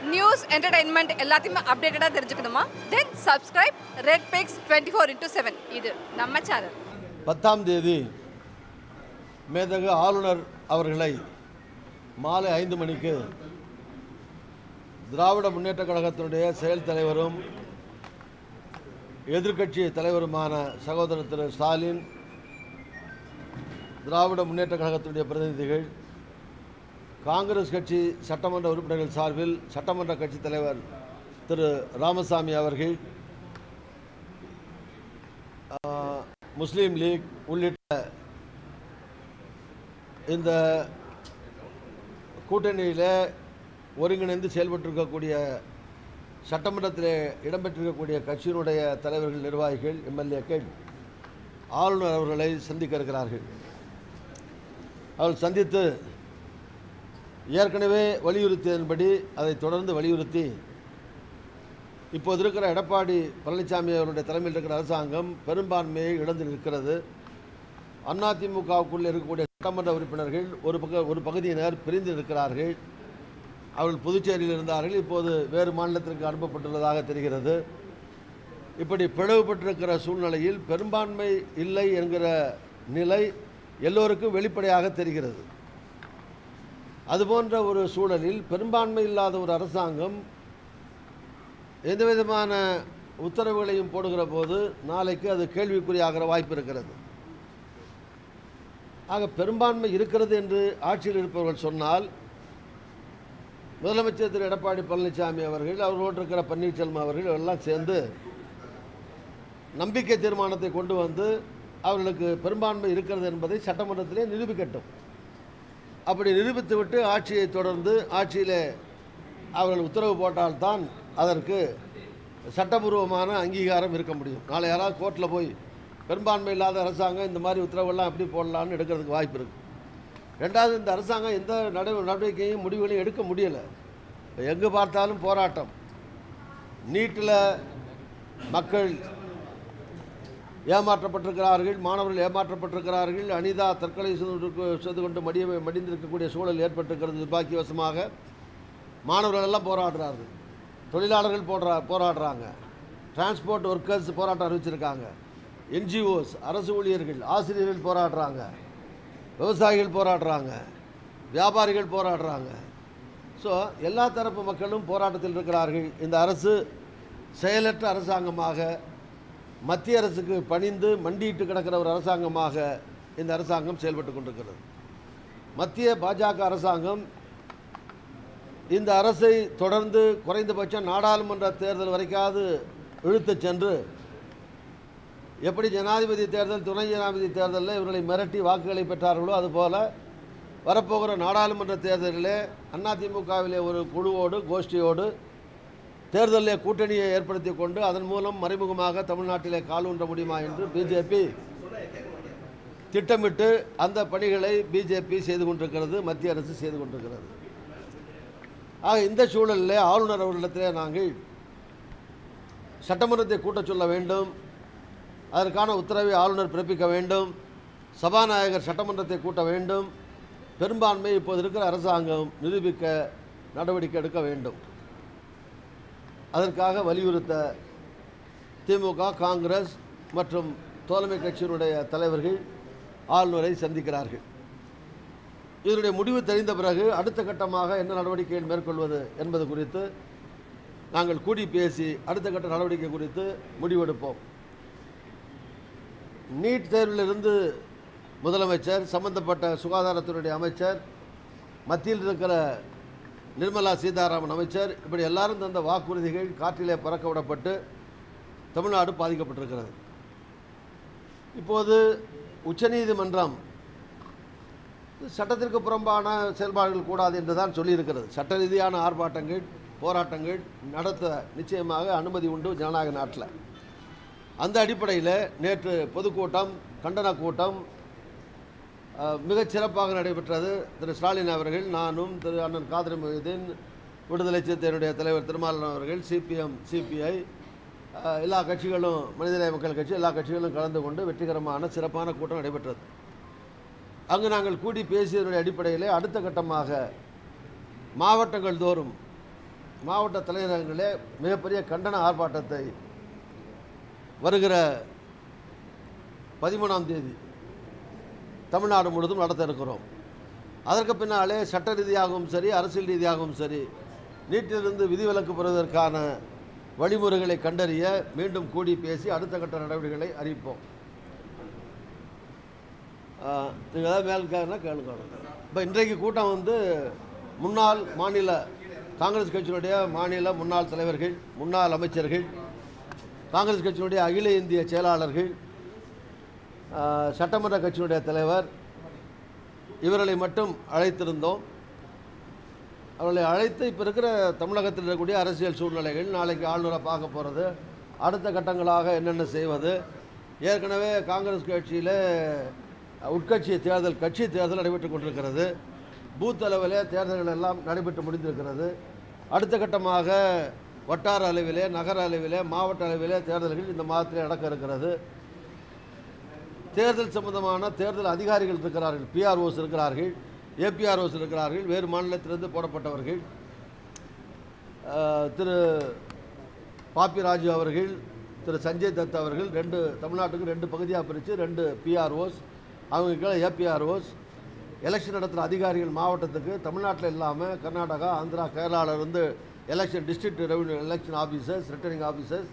News entertainment எல்லாத்தையுமே அப்டேட்டடாக தெரிஞ்சுக்கணுமா then subscribe red pix twenty four into seven இது நம்ம சேனல் பத்தாம் தேதி மேதகு ஆளுநர் அவர்களை மாலை ஐந்து மணிக்கு திராவிட முன்னேற்றக் கழகத்தினுடைய செயல் தலைவரும் எதிர்க்கட்சி தலைவருமான சகோதரர் திரு ஸ்டாலின் திராவிட முன்னேற்றக் கழகத்தினுடைய பிரதிநிதிகள் காங்கிரஸ் கட்சி சட்டமன்ற உறுப்பினர்கள் சார்பில் சட்டமன்ற கட்சி தலைவர் திரு ராமசாமி அவர்கள் ஆஹ், முஸ்லீம் லீக் உள்ளிட்ட இந்த கூட்டணியில் ஒருங்கிணைந்து செயல்பட்டிருக்கக்கூடிய சட்டமன்றத்தில் இடம்பெற்றிருக்கக்கூடிய கட்சியினுடைய தலைவர்கள் நிர்வாகிகள் எம்எல்ஏக்கள் ஆளுநர் அவர்களை சந்திக்க இருக்கிறார்கள் அவர்கள் சந்தித்து ஏற்கனவே வலியுறுத்தியதன்படி அதை தொடர்ந்து வலியுறுத்தி இப்போது இருக்கிற எடப்பாடி பழனிசாமி அவருடைய தலைமையில் இருக்கிற அரசாங்கம் பெரும்பான்மையை இழந்து நிற்கிறது அதிமுகவுக்குள் இருக்கக்கூடிய சட்டமன்ற உறுப்பினர்கள் ஒரு பக்க ஒரு பகுதியினர் பிரிந்து இருக்கிறார்கள் அவர்கள் புதுச்சேரியில் இருந்தார்கள் இப்போது வேறு மாநிலத்திற்கு அனுப்பப்பட்டுள்ளதாக தெரிகிறது இப்படி பிளவுபட்டிருக்கிற சூழ்நிலையில் பெரும்பான்மை இல்லை என்கிற நிலை எல்லோருக்கும் வெளிப்படையாக தெரிகிறது அதுபோன்ற ஒரு சூழலில் பெரும்பான்மை இல்லாத ஒரு அரசாங்கம் எந்த விதமான உத்தரவுகளையும் போடுகிற போது நாளைக்கு அது கேள்விக்குறியாகிற வாய்ப்பு இருக்கிறது ஆக பெரும்பான்மை இருக்கிறது என்று ஆட்சியில் இருப்பவர்கள் சொன்னால் முதலமைச்சர் திரு எடப்பாடி பழனிசாமி அவர்கள் அவர்களோடு இருக்கிற பன்னீர்செல்வம் அவர்கள் எல்லாம் சேர்ந்து நம்பிக்கை தீர்மானத்தை கொண்டு வந்து அவர்களுக்கு பெரும்பான்மை இருக்கிறது என்பதை சட்டமன்றத்திலே நிரூபிக்கட்டும் அப்படி நிரூபித்துவிட்டு ஆட்சியை தொடர்ந்து ஆட்சியிலே அவர்கள் உத்தரவு போட்டால்தான் அதற்கு சட்டபூர்வமான அங்கீகாரம் இருக்க முடியும் நாளை யாராவது கோர்ட்டில் போய் பெரும்பான்மை இல்லாத அரசாங்கம் இந்த மாதிரி உத்தரவெல்லாம் எப்படி போடலான்னு எடுக்கிறதுக்கு வாய்ப்பு இருக்குது ரெண்டாவது இந்த அரசாங்கம் எந்த நட நடவடிக்கையும் முடிவுகளையும் எடுக்க முடியலை எங்கே பார்த்தாலும் போராட்டம் நீட்டில் மக்கள் ஏமாற்றப்பட்டிருக்கிறார்கள் மாணவர்கள் ஏமாற்றப்பட்டிருக்கிறார்கள் அனிதா தற்கொலை செய்து செய்து கொண்டு மடிய மடிந்திருக்கக்கூடிய சூழல் ஏற்பட்டிருக்கிறது துர்பாக்கியவசமாக மாணவர்கள் எல்லாம் போராடுறார்கள் தொழிலாளர்கள் போடுறா போராடுறாங்க டிரான்ஸ்போர்ட் ஒர்க்கர்ஸ் போராட்டம் அறிவிச்சிருக்காங்க என்ஜிஓஸ் அரசு ஊழியர்கள் ஆசிரியர்கள் போராடுறாங்க விவசாயிகள் போராடுறாங்க வியாபாரிகள் போராடுறாங்க ஸோ எல்லா தரப்பு மக்களும் போராட்டத்தில் இருக்கிறார்கள் இந்த அரசு செயலற்ற அரசாங்கமாக மத்திய அரசுக்கு பணிந்து மண்டியிட்டு கிடக்கிற ஒரு அரசாங்கமாக இந்த அரசாங்கம் செயல்பட்டு கொண்டிருக்கிறது மத்திய பாஜக அரசாங்கம் இந்த அரசை தொடர்ந்து குறைந்தபட்சம் நாடாளுமன்ற தேர்தல் வரைக்காவது இழுத்துச் சென்று எப்படி ஜனாதிபதி தேர்தல் துணை ஜனாதிபதி தேர்தலில் இவர்களை மிரட்டி வாக்குகளை பெற்றார்களோ அதுபோல வரப்போகிற நாடாளுமன்ற தேர்தலிலே அதிமுகவிலே ஒரு குழுவோடு கோஷ்டியோடு தேர்தலில் கூட்டணியை ஏற்படுத்தி கொண்டு அதன் மூலம் மறைமுகமாக தமிழ்நாட்டிலே கால் ஊன்ற முடியுமா என்று பிஜேபி திட்டமிட்டு அந்த பணிகளை பிஜேபி செய்து கொண்டிருக்கிறது மத்திய அரசு செய்து கொண்டிருக்கிறது ஆக இந்த சூழலில் ஆளுநர் அவர்களிடத்திலே நாங்கள் சட்டமன்றத்தை கூட்டச் சொல்ல வேண்டும் அதற்கான உத்தரவை ஆளுநர் பிறப்பிக்க வேண்டும் சபாநாயகர் சட்டமன்றத்தை கூட்ட வேண்டும் பெரும்பான்மை இப்போது இருக்கிற அரசாங்கம் நிரூபிக்க நடவடிக்கை எடுக்க வேண்டும் அதற்காக வலியுறுத்த திமுக காங்கிரஸ் மற்றும் தோழமை கட்சியினுடைய தலைவர்கள் ஆளுநரை சந்திக்கிறார்கள் இதனுடைய முடிவு தெரிந்த பிறகு அடுத்த கட்டமாக என்ன நடவடிக்கைகள் மேற்கொள்வது என்பது குறித்து நாங்கள் கூடி பேசி அடுத்த கட்ட நடவடிக்கை குறித்து முடிவெடுப்போம் நீட் தேர்விலிருந்து முதலமைச்சர் சம்பந்தப்பட்ட சுகாதாரத்துறையுடைய அமைச்சர் மத்தியில் இருக்கிற நிர்மலா சீதாராமன் அமைச்சர் இப்படி எல்லாரும் தந்த வாக்குறுதிகள் காற்றிலே பறக்க விடப்பட்டு தமிழ்நாடு பாதிக்கப்பட்டிருக்கிறது இப்போது உச்சநீதிமன்றம் சட்டத்திற்கு புறம்பான செயல்பாடுகள் கூடாது என்று தான் சொல்லியிருக்கிறது சட்ட ரீதியான ஆர்ப்பாட்டங்கள் போராட்டங்கள் நடத்த நிச்சயமாக அனுமதி உண்டு ஜனநாயக நாட்டில் அந்த அடிப்படையில் நேற்று பொதுக்கூட்டம் கண்டன கூட்டம் அஹ், மிகச் சிறப்பாக நடைபெற்றது திரு ஸ்டாலின் அவர்கள் நானும் திரு அண்ணன் காதிரி மொய்தீன் விடுதலை சிறுத்தையினுடைய தலைவர் திருமாவளவன் அவர்கள் சிபிஎம் சிபிஐ எல்லா கட்சிகளும் மனிதநேய மக்கள் கட்சி எல்லா கட்சிகளும் கலந்து கொண்டு வெற்றிகரமான சிறப்பான கூட்டம் நடைபெற்றது அங்கு நாங்கள் கூடி பேசியதனுடைய அடிப்படையிலே அடுத்த கட்டமாக மாவட்டங்கள் தோறும் மாவட்ட தலைநகரங்களே மிகப்பெரிய கண்டன ஆர்ப்பாட்டத்தை வருகிற பதிமூணாம் தேதி தமிழ்நாடு முழுவதும் நடத்த இருக்கிறோம் அதற்கு பின்னாலே சட்ட ரீதியாகவும் சரி அரசியல் ரீதியாகவும் சரி நீட்டிலிருந்து விதிவிலக்கு பெறுவதற்கான வழிமுறைகளை கண்டறிய மீண்டும் கூடி பேசி அடுத்த கட்ட நடவடிக்கைகளை அறிவிப்போம் நீங்கள் ஏதாவது மேல் கேளுன்னா கேளுங்க இப்போ இன்றைக்கு கூட்டம் வந்து முன்னாள் மாநில காங்கிரஸ் கட்சியினுடைய மாநில முன்னாள் தலைவர்கள் முன்னாள் அமைச்சர்கள் காங்கிரஸ் கட்சியினுடைய அகில இந்திய செயலாளர்கள் ஆஹ், சட்டமன்ற கட்சியினுடைய தலைவர் இவர்களை மட்டும் அழைத்திருந்தோம் அவர்களை அழைத்து இப்போ இருக்கிற தமிழகத்தில் இருக்கக்கூடிய அரசியல் சூழ்நிலைகள் நாளைக்கு ஆளுநரை பார்க்க போகிறது அடுத்த கட்டங்களாக என்னென்ன செய்வது ஏற்கனவே காங்கிரஸ் கட்சியில் உட்கட்சி தேர்தல் கட்சி தேர்தல் நடைபெற்று கொண்டிருக்கிறது பூத் அளவிலே தேர்தல்கள் எல்லாம் நடைபெற்று முடிந்திருக்கிறது அடுத்த கட்டமாக வட்டார அளவிலே நகர அளவிலே மாவட்ட அளவிலே தேர்தல்கள் இந்த மாதத்தில் நடக்க இருக்கிறது தேர்தல் சம்பந்தமான தேர்தல் அதிகாரிகள் இருக்கிறார்கள் பிஆர்ஓஸ் இருக்கிறார்கள் ஏபிஆர்ஓஸ் இருக்கிறார்கள் வேறு மாநிலத்திலிருந்து போடப்பட்டவர்கள் அஹ், திரு பாப்பி ராஜு அவர்கள் திரு சஞ்சய் தத் அவர்கள் ரெண்டு தமிழ்நாட்டுக்கு ரெண்டு பகுதியாக பிரித்து ரெண்டு பிஆர்ஓஸ் அவங்க கீழே ஏபிஆர்ஓஸ் எலெக்ஷன் நடத்துகிற அதிகாரிகள் மாவட்டத்துக்கு தமிழ்நாட்டில் இல்லாமல் கர்நாடகா ஆந்திரா கேரளால இருந்து election district revenue election officers returning officers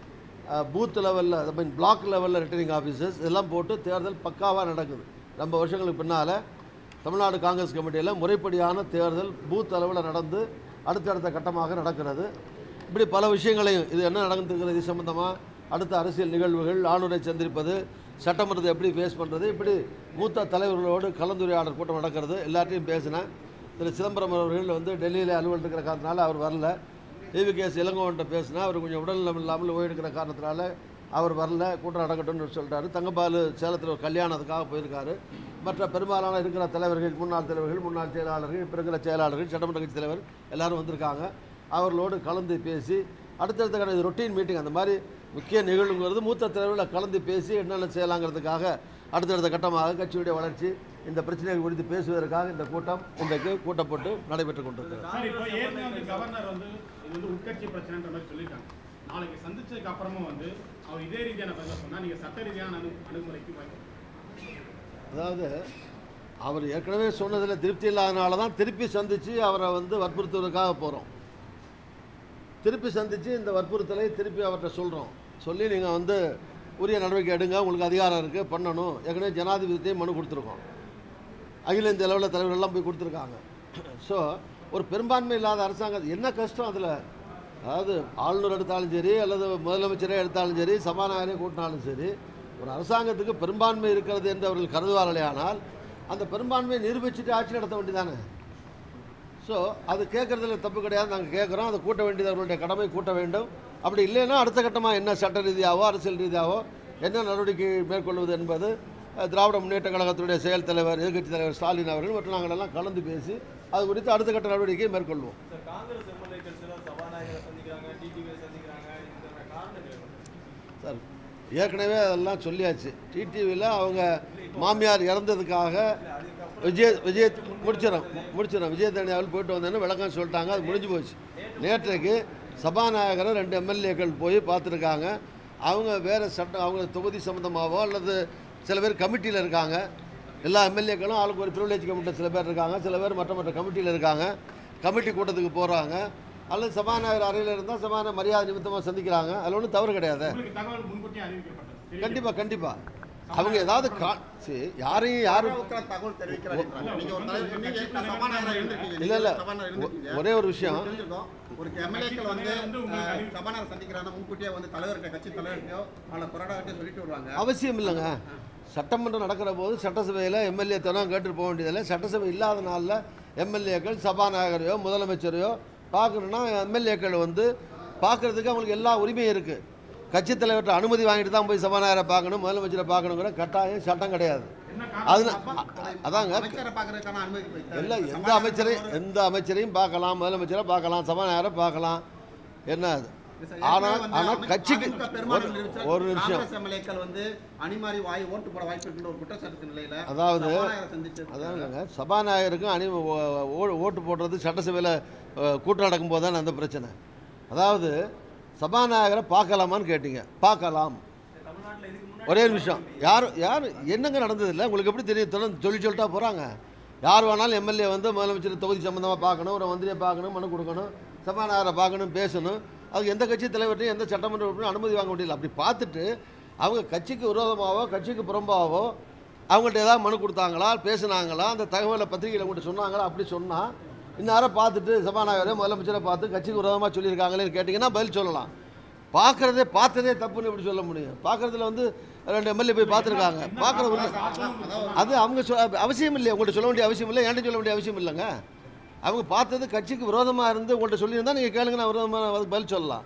booth லெவலில் ஐ மீன் பிளாக் லெவலில் ரிட்டர்னிங் ஆஃபீஸர்ஸ் இதெல்லாம் போட்டு தேர்தல் பக்காவாக நடக்குது ரொம்ப வருஷங்களுக்கு பின்னால் தமிழ்நாடு காங்கிரஸ் கமிட்டியில் முறைப்படியான தேர்தல் பூத் அளவில் நடந்து அடுத்தடுத்த கட்டமாக நடக்கிறது இப்படி பல விஷயங்களையும் இது என்ன நடந்துருக்கிறது இது சம்பந்தமாக அடுத்த அரசியல் நிகழ்வுகள் ஆளுநரை சந்திப்பது சட்டமன்றத்தை எப்படி ஃபேஸ் பண்ணுறது இப்படி மூத்த தலைவர்களோடு கலந்துரையாடல் கூட்டம் நடக்கிறது எல்லார்ட்டையும் பேசினேன் திரு சிதம்பரம் அவர்கள் வந்து டெல்லியில் அலுவல் இருக்கிற காரணத்தினால அவர் வரல ஏவிகேஎஸ் இளங்கோவன்ட்ட பேசினா அவர் கொஞ்சம் உடல்நலம் இல்லாமல் ஓய்வெடுக்கிற காரணத்தினால அவர் வரல கூட்டம் நடக்கட்டும்னு சொல்லிட்டாரு தங்கபாலு சேலத்தில் ஒரு கல்யாணத்துக்காக போயிருக்காரு மற்ற பெரும்பாலான இருக்கிற தலைவர்கள் முன்னாள் தலைவர்கள் முன்னாள் செயலாளர்கள் இப்போ இருக்கிற செயலாளர்கள் சட்டமன்ற கட்சி தலைவர் எல்லாரும் வந்திருக்காங்க அவர்களோடு கலந்து பேசி அடுத்தடுத்த கடை ரொட்டீன் மீட்டிங் அந்த மாதிரி முக்கிய நிகழ்வுங்கிறது மூத்த தலைவர்களை கலந்து பேசி என்னென்ன செய்யலாங்கிறதுக்காக அடுத்தடுத்த கட்டமாக கட்சியுடைய வளர்ச்சி இந்த பிரச்சனைகள் குறித்து பேசுவதற்காக இந்த கூட்டம் இன்றைக்கு கூட்டப்பட்டு நடைபெற்றுக் கொண்டிருக்கிறது சார் இப்போ ஏற்கனவே வந்து கவர்னர் வந்து இது வந்து உட்கட்சி பிரச்சனைன்ற மாதிரி சொல்லிட்டாங்க நாளைக்கு சந்திச்சதுக்கு அப்புறமும் வந்து அவர் இதே ரீதியான பதில சொன்னா நீங்க சட்ட ரீதியான அணு அணுகுமுறைக்கு வாய்ப்பு அதாவது அவர் ஏற்கனவே சொன்னதில் திருப்தி இல்லாதனால தான் திருப்பி சந்தித்து அவரை வந்து வற்புறுத்துவதற்காக போகிறோம் திருப்பி சந்தித்து இந்த வற்புறுத்தலை திருப்பி அவர்கிட்ட சொல்கிறோம் சொல்லி நீங்கள் வந்து உரிய நடவடிக்கை எடுங்க உங்களுக்கு அதிகாரம் இருக்குது பண்ணணும் ஏற்கனவே ஜனாதிபதியத்தையும் மனு கொடுத்துருக்கோம் அகில இந்திய அளவில் தலைவர்கள்லாம் போய் கொடுத்துருக்காங்க ஸோ ஒரு பெரும்பான்மை இல்லாத அரசாங்கம் என்ன கஷ்டம் அதில் அதாவது ஆளுநர் எடுத்தாலும் சரி அல்லது முதலமைச்சரே எடுத்தாலும் சரி சபாநாயகரே கூட்டினாலும் சரி ஒரு அரசாங்கத்துக்கு பெரும்பான்மை இருக்கிறது என்று அவர்கள் கருதுவார்களே ஆனால் அந்த பெரும்பான்மையை நிரூபிச்சுட்டு ஆட்சி நடத்த வேண்டியதானே ஸோ அது கேட்குறதுல தப்பு கிடையாது நாங்கள் கேட்குறோம் அதை கூட்ட வேண்டியது அவர்களுடைய கடமை கூட்ட வேண்டும் அப்படி இல்லைன்னா அடுத்த கட்டமாக என்ன சட்ட ரீதியாவோ அரசியல் ரீதியாவோ என்ன நடவடிக்கை மேற்கொள்வது என்பது அஹ், திராவிட முன்னேற்ற கழகத்துடைய செயல் தலைவர் எதிர்க்கட்சி தலைவர் ஸ்டாலின் அவர்கள் மற்றும் நாங்கள் எல்லாம் கலந்து பேசி அது குறித்து அடுத்த கட்ட நடவடிக்கையை மேற்கொள்வோம் சார் காங்கிரஸ் எம்எல்ஏக்கள் சிலர் சபாநாயகரை சந்திக்கிறாங்க டிடிவியை சந்திக்கிறாங்க இந்த காரணங்கள் என்ன? சார் ஏற்கனவே அதெல்லாம் சொல்லியாச்சு டிடிவியில் அவங்க மாமியார் இறந்ததுக்காக விஜய் விஜய் முடிச்சிடும் முடிச்சிடும் விஜய் தனியாவில் போயிட்டு வந்தேன்னு விளக்கம் சொல்லிட்டாங்க அது முடிஞ்சு போச்சு நேற்றைக்கு சபாநாயகரை ரெண்டு எம்எல்ஏக்கள் போய் பார்த்துருக்காங்க அவங்க வேறு சட்டம் அவங்க தொகுதி சம்மந்தமாகவோ அல்லது சில பேர் கமிட்டியில் இருக்காங்க எல்லா எம்எல்ஏக்களும் ஆளுக்கு ஒரு ப்ரிவிலேஜ் கமிட்டியில் சில பேர் இருக்காங்க சில பேர் மற்ற மற்ற கமிட்டியில் இருக்காங்க கமிட்டி கூட்டத்துக்கு போகிறாங்க அல்லது சபாநாயகர் அறையில் இருந்தால் சபாநாயகர் மரியாதை நிமித்தமாக சந்திக்கிறாங்க அதில் ஒன்றும் தவறு கிடையாது உங்களுக்கு தகவல் முன்கூட்டியே அறிவிக்கப்பட்டது சரி. கண்டிப்பாக கண்டிப்பாக அவங்க ஏதாவது கா சரி யாரையும் யாரும் உத்தர தகவல் தெரிவிக்கிறாரு நீங்க ஒரு தலைவர் நீங்க ஏற்கனவே சபாநாயகரா இருந்திருக்கீங்க இல்ல, இல்ல. நீங்க சபாநாயகரா இருந்திருக்கீங்க ஒரே ஒரு விஷயம். உங்களுக்கு தெரிஞ்சிருக்கும். ஒரு எம்எல்ஏக்கள் வந்து அஹ், சபாநாயகர் சந்திக்கிறாங்க முன்கூட்டியே வந்து தலைவர்கிட்ட கட்சி தலைவர்கிட்டயோ அல்ல கொறடாகிட்டோ சொல்லிட்டு வருவாங்க அவசியம் இல்லைங்க சட்டமன்றம் நடக்கிற போது சட்டசபையில் எம்எல்ஏ தனம் கேட்டு போக வேண்டியதில்லை சட்டசபை இல்லாத நாளில் எம்எல்ஏக்கள் சபாநாயகரையோ முதலமைச்சரையோ பார்க்கணுன்னா எம்எல்ஏக்கள் வந்து பார்க்கறதுக்கு அவங்களுக்கு எல்லா உரிமையும் இருக்குது கட்சித் தலைவர்கிட்ட அனுமதி வாங்கிட்டு தான் போய் சபாநாயகரை பார்க்கணும் முதலமைச்சரை பார்க்கணுங்கிற கட்டாயம் சட்டம் கிடையாது என்ன அது காரணம் அதாங்க அமைச்சரை பார்க்கறதுக்கான அனுமதி போய் இல்லை எந்த அமைச்சரையும் எந்த அமைச்சரையும் பார்க்கலாம் முதலமைச்சரை பார்க்கலாம் சபாநாயகரை பார்க்கலாம் என்ன அது ஆனால் ஏற்கனவே வந்து ஆனால் அமை- கட்சிக்கு அதிமுக பெரும்பான்மை ஒரு- நிரூபித்த ஒரு நிமிஷம் காங்கிரஸ் எம்எல்ஏக்கள் வந்து அணிமாறி வாய் ஓட்டு போட வாய்ப்பு இருக்கின்ற ஒரு குற்றச்சாட்டு நிலையில அதாவது சபாநாயகரை சந்திச்சு அதாவதுங்க சபாநாயகருக்கும் அணி ஓ- ஓ- ஓட்டு போடுறது சட்டசபையில் கூட்டம் நடக்கும்போது தான் அந்த பிரச்சனை அதாவது சபாநாயகரை பார்க்கலாமான்னு கேட்டீங்க பார்க்கலாம் தமிழ்நாட்டுல இதுக்கு முன்னாடி ஒரே நிமிஷம் யார் யார் என்னங்க நடந்ததில்லை உங்களுக்கு எப்படி தெரியும் தொடர்ந்து சொல்லி சொல்லிட்டா போகிறாங்க யார் வேணாலும் எம்எல்ஏ வந்து முதலமைச்சர் தொகுதி சம்மந்தமாக பார்க்கணும் ஒரு மந்திரியை பார்க்கணும் மனு கொடுக்கணும் சபாநாயகரை பார்க்கணும் பேசணும் அதுக்கு எந்த கட்சி தலைவர்கிட்டையும் எந்த சட்டமன்ற உறுப்பினரும் அனுமதி வாங்க முடியல அப்படி பார்த்துட்டு அவங்க கட்சிக்கு விரோதமாகவோ கட்சிக்கு புறம்பாகவோ அவங்கள்ட்ட ஏதாவது மனு கொடுத்தாங்களா பேசுனாங்களா அந்த தகவலை பத்திரிகையில் உங்கள்கிட்ட சொன்னாங்களா அப்படி சொன்னால் இந்நேரம் பார்த்துட்டு சபாநாயகரை முதலமைச்சரை பார்த்து கட்சிக்கு விரோதமாக சொல்லியிருக்காங்களேன்னு கேட்டிங்கன்னா பதில் சொல்லலாம் பார்க்குறதே பார்த்ததே தப்புன்னு எப்படி சொல்ல முடியும் பார்க்குறதுல வந்து ரெண்டு எம்எல்ஏ போய் பார்த்துருக்காங்க பார்க்குற உள்ள அது அவங்க சொ அவசியம் இல்லை உங்கள்கிட்ட சொல்ல வேண்டிய அவசியம் இல்லை என்கிட்ட சொல்ல வேண்டிய அவசியம் இல்லைங்க அவங்க பார்த்தது கட்சிக்கு விரோதமாக இருந்து உங்கள்கிட்ட சொல்லியிருந்தா நீங்கள் கேளுங்க நான் விரோதமாக அதுக்கு பதில் சொல்லலாம்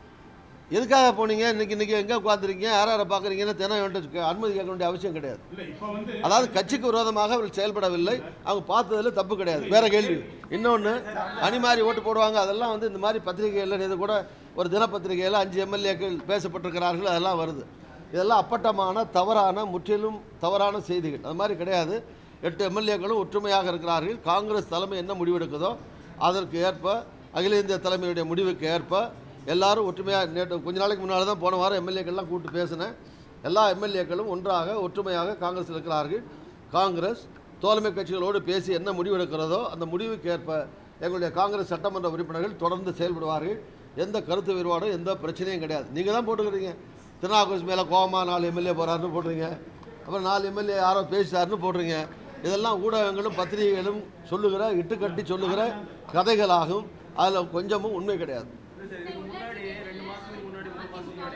எதுக்காக போனீங்க இன்னைக்கு இன்னைக்கு எங்கே உட்காந்துருக்கீங்க யார் யாரை பார்க்குறீங்கன்னு தினம் என்கிட்ட அனுமதி கேட்க வேண்டிய அவசியம் கிடையாது இல்ல இப்போ வந்து அதாவது கட்சிக்கு விரோதமாக அவர்கள் செயல்படவில்லை அவங்க பார்த்ததுல தப்பு கிடையாது வேற கேள்வி இன்னொன்று அணி மாதிரி ஓட்டு போடுவாங்க அதெல்லாம் வந்து இந்த மாதிரி பத்திரிகைகளில் இது கூட ஒரு தினப்பத்திரிகையில் அஞ்சு எம்எல்ஏக்கள் பேசப்பட்டிருக்கிறார்கள் அதெல்லாம் வருது இதெல்லாம் அப்பட்டமான தவறான முற்றிலும் தவறான செய்திகள் அது மாதிரி கிடையாது எட்டு எம்எல்ஏக்களும் ஒற்றுமையாக இருக்கிறார்கள் காங்கிரஸ் தலைமை என்ன முடிவெடுக்குதோ அதற்கு ஏற்ப அகில இந்திய தலைமையுடைய முடிவுக்கு ஏற்ப எல்லாரும் ஒற்றுமையாக நேற்று கொஞ்ச நாளைக்கு முன்னால் தான் போன வாரம் எம்எல்ஏக்கள்லாம் கூப்பிட்டு பேசினேன் எல்லா எம்எல்ஏக்களும் ஒன்றாக ஒற்றுமையாக காங்கிரஸில் இருக்கிறார்கள் காங்கிரஸ் தோழமை கட்சிகளோடு பேசி என்ன முடிவெடுக்கிறதோ அந்த முடிவுக்கு ஏற்ப எங்களுடைய காங்கிரஸ் சட்டமன்ற உறுப்பினர்கள் தொடர்ந்து செயல்படுவார்கள் எந்த கருத்து வேறுபாடும் எந்த பிரச்சனையும் கிடையாது நீங்கள் தான் போட்டுக்கிறீங்க திருநாகூஸ் மேலே கோவமா நாலு எம்எல்ஏ போகிறாருன்னு போடுறீங்க அப்புறம் நாலு எம்எல்ஏ யாரோ பேசிட்டாருன்னு போடுறீங்க இதெல்லாம் ஊடகங்களும் பத்திரிகைகளும் சொல்லுகிற இட்டுக்கட்டி சொல்லுகிற கதைகளாகும் அதில் கொஞ்சமும் உண்மை கிடையாது இல்ல சார் இதுக்கு முன்னாடி ரெண்டு மாசத்துக்கு முன்னாடி மூணு மாசத்துக்கு முன்னாடி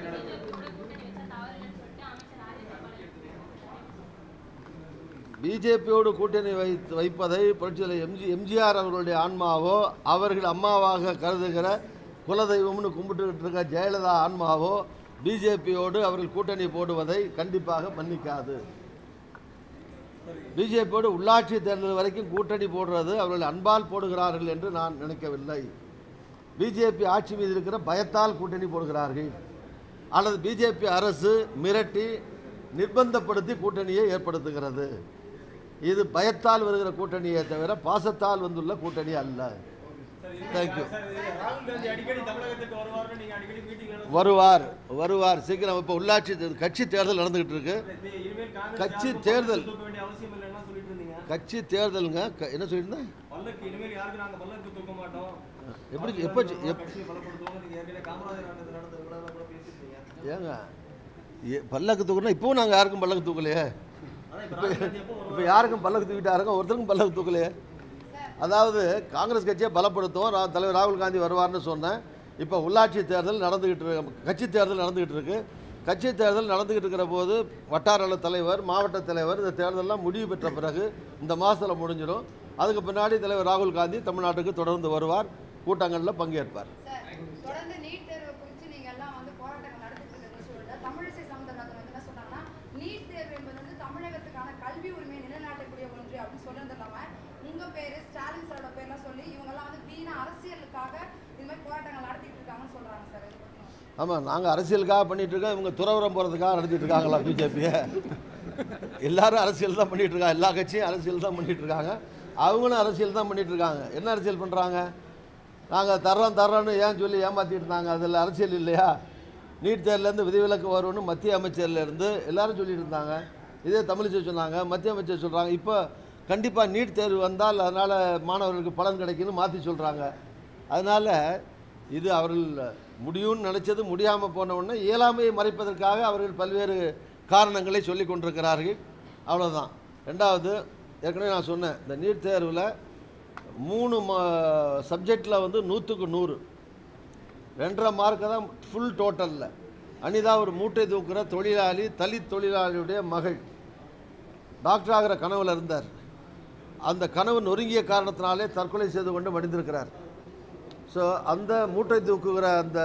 நடந்தது பிஜேபியோடு கூட்டணி வைத்து வைப்பதை புரட்சியில் எம்ஜி எம்ஜிஆர் அவர்களுடைய ஆன்மாவோ அவர்கள் அம்மாவாக கருதுகிற குலதெய்வம்னு கும்பிட்டுக்கிட்டு இருக்க ஜெயலலிதா ஆன்மாவோ பிஜேபியோடு அவர்கள் கூட்டணி போடுவதை கண்டிப்பாக மன்னிக்காது பிஜேபியோடு உள்ளாட்சி தேர்தல் வரைக்கும் கூட்டணி போடுறது அவர்கள் அன்பால் போடுகிறார்கள் என்று நான் நினைக்கவில்லை பிஜேபி ஆட்சி மீது இருக்கிற பயத்தால் கூட்டணி போடுகிறார்கள் அல்லது பிஜேபி அரசு மிரட்டி நிர்பந்தப்படுத்தி கூட்டணியை ஏற்படுத்துகிறது இது பயத்தால் வருகிற கூட்டணியே தவிர பாசத்தால் வந்துள்ள கூட்டணி அல்ல தேங்க்யூ சார் இது ராகுல் காந்தி அடிக்கடி தமிழகத்துக்கு வருவார்னு நீங்க அடிக்கடி மீட்டிங் வருவார் வருவார் சீக்கிரம் இப்போ உள்ளாட்சி தே- கட்சி தேர்தல் நடந்துகிட்டு இருக்கு இனிமேல் காங்கிரஸ் கட்சி யாருக்கும் தேர்தல். பல்லக்கு தூக்க வேண்டிய அவசியம் இல்லைன்னா சொல்லிட்டு இருந்தீங்க கட்சி தேர்தலுங்க க- என்ன சொல்லியிருந்தேன் பல்லக்கு இனிமேல் யாருக்கு நாங்க பல்லக்கு தூக்க மாட்டோம் எப்படி ராகுல் எப்போ காந்தி எப் கட்சியை பலப்படுத்துவோம் நீங்க ஏற்கனவே காமராஜர் நடந்தது நடந்தது கூட கூட பேசிருந்தீங்க ஏங்க ஏ- பல்லக்கு தூக்குனா இப்போவும் நாங்கள் யாருக்கும் பல்லக்கு தூக்கலையே ஆனா இப்ப ராகுல் காந்தி எப்போ இப்போ யாருக்கும் பல்லக்கு தூக்கிட்டாருங்க ஒருத்தருக்கும் பல்லக்கு தூக்கலையே அதாவது காங்கிரஸ் கட்சியை பலப்படுத்துவோம் ரா- தலைவர் ராகுல் காந்தி வருவார்னு சொன்னேன் இப்போ உள்ளாட்சி தேர்தல் நடந்துக்கிட்டு இருக்கு கட்சி தேர்தல் நடந்துக்கிட்டு இருக்கு கட்சி தேர்தல் நடந்துக்கிட்டு இருக்கிற போது வட்டார அளவு தலைவர் மாவட்ட தலைவர் இந்த தேர்தலெல்லாம் முடிவு பெற்ற பிறகு இந்த மாதத்தில் முடிஞ்சிடும் அதுக்கு பின்னாடி தலைவர் ராகுல் காந்தி தமிழ்நாட்டுக்கு தொடர்ந்து வருவார் கூட்டங்களில் பங்கேற்பார் சார் தொடர்ந்து நீட் தேர்வு குறித்து நீங்க எல்லாம் வந்து போராட்டங்கள் நடத்திட்டு இருக்கிற சூழல்ல தமிழிசை சவுந்தரராஜன் வந்து என்ன சொன்னாங்கன்னா நீட் தேர்வு என்பது வந்து தமிழகத்துக்கான கல்வி உரிமையை நிலைநாட்டக்கூடிய ஒன்று அப்படின்னு சொன்னது இல்லாம உங்க பேரு ஸ்டாலின் சாரோட பேர்லாம் சொல்லி இவங்க எல்லாம் வந்து வீண அரசியலுக்காக இது மாதிரி போராட்டங்கள் நடத்திட்டு இருக்காங்கன்னு சொல்றாங்க சார் இதை பத்தி ஆமாம் நாங்கள் அரசியலுக்காக பண்ணிட்டு இருக்கோம் இவங்க துறவரம் போகிறதுக்காக நடத்திட்டு இருக்காங்களா பிஜேபியை எல்லாரும் அரசியல் தான் பண்ணிட்டு இருக்காங்க எல்லா கட்சியும் அரசியல் தான் பண்ணிட்டு இருக்காங்க அவங்களும் அரசியல் தான் பண்ணிட்டு இருக்காங்க என்ன அரசியல் பண்ணுறாங்க நாங்கள் தர்றோம் தர்றோன்னு ஏன் சொல்லி ஏமாற்றிட்டு இருந்தாங்க அதில் அரசியல் இல்லையா நீட் தேர்வுலேருந்து விதிவிலக்கு வரும்னு மத்திய அமைச்சர்லேருந்து எல்லாரும் சொல்லிட்டு இருந்தாங்க இதே தமிழிசை சொன்னாங்க மத்திய அமைச்சர் சொல்கிறாங்க இப்போ கண்டிப்பாக நீட் தேர்வு வந்தால் அதனால் மாணவர்களுக்கு பலன் கிடைக்குன்னு மாற்றி சொல்கிறாங்க அதனால் இது அவர்கள் முடியும்னு நினச்சது முடியாமல் போன உடனே இயலாமையை மறைப்பதற்காக அவர்கள் பல்வேறு காரணங்களை சொல்லி கொண்டிருக்கிறார்கள் அவ்வளோதான் ரெண்டாவது ஏற்கனவே நான் சொன்னேன் இந்த நீட் தேர்வில் மூணு சப்ஜெக்டில் வந்து நூற்றுக்கு நூறு ரெண்டரை மார்க்கு தான் ஃபுல் டோட்டலில் அனிதா ஒரு மூட்டை தூக்குற தொழிலாளி தலித் தொழிலாளியுடைய மகள் டாக்டர் ஆகிற கனவுல இருந்தார் அந்த கனவு நொறுங்கிய காரணத்தினாலே தற்கொலை செய்து கொண்டு மடிந்திருக்கிறார் ஸோ அந்த மூட்டை தூக்குகிற அந்த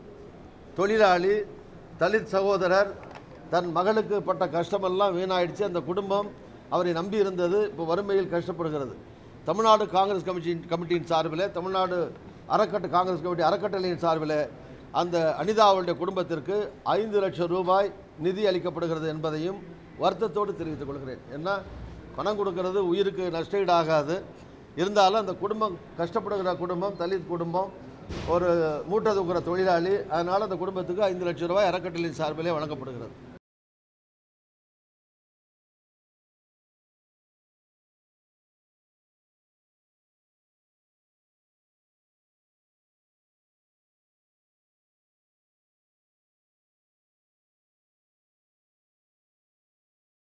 தொழிலாளி தலித் சகோதரர் தன் மகளுக்கு பட்ட கஷ்டமெல்லாம் வீணாயிடுச்சு அந்த குடும்பம் அவரை நம்பி இருந்தது இப்போ வறுமையில் கஷ்டப்படுகிறது தமிழ்நாடு காங்கிரஸ் கமிட்டியின் கமிட்டியின் சார்பில் தமிழ்நாடு அறக்கட்டு காங்கிரஸ் கமிட்டி அறக்கட்டளையின் சார்பில் அந்த அனிதாவுடைய குடும்பத்திற்கு ஐந்து லட்சம் ரூபாய் நிதி அளிக்கப்படுகிறது என்பதையும் வருத்தத்தோடு தெரிவித்துக் கொள்கிறேன் ஏன்னா பணம் கொடுக்கறது உயிருக்கு நஷ்டஈடு ஆகாது இருந்தாலும் அந்த குடும்பம் கஷ்டப்படுகிற குடும்பம் தலித் குடும்பம் ஒரு மூட்டை தூக்குற தொழிலாளி அதனால் அந்த குடும்பத்துக்கு ஐந்து லட்சம் ரூபாய் அறக்கட்டளை சார்பிலே வழங்கப்படுகிறது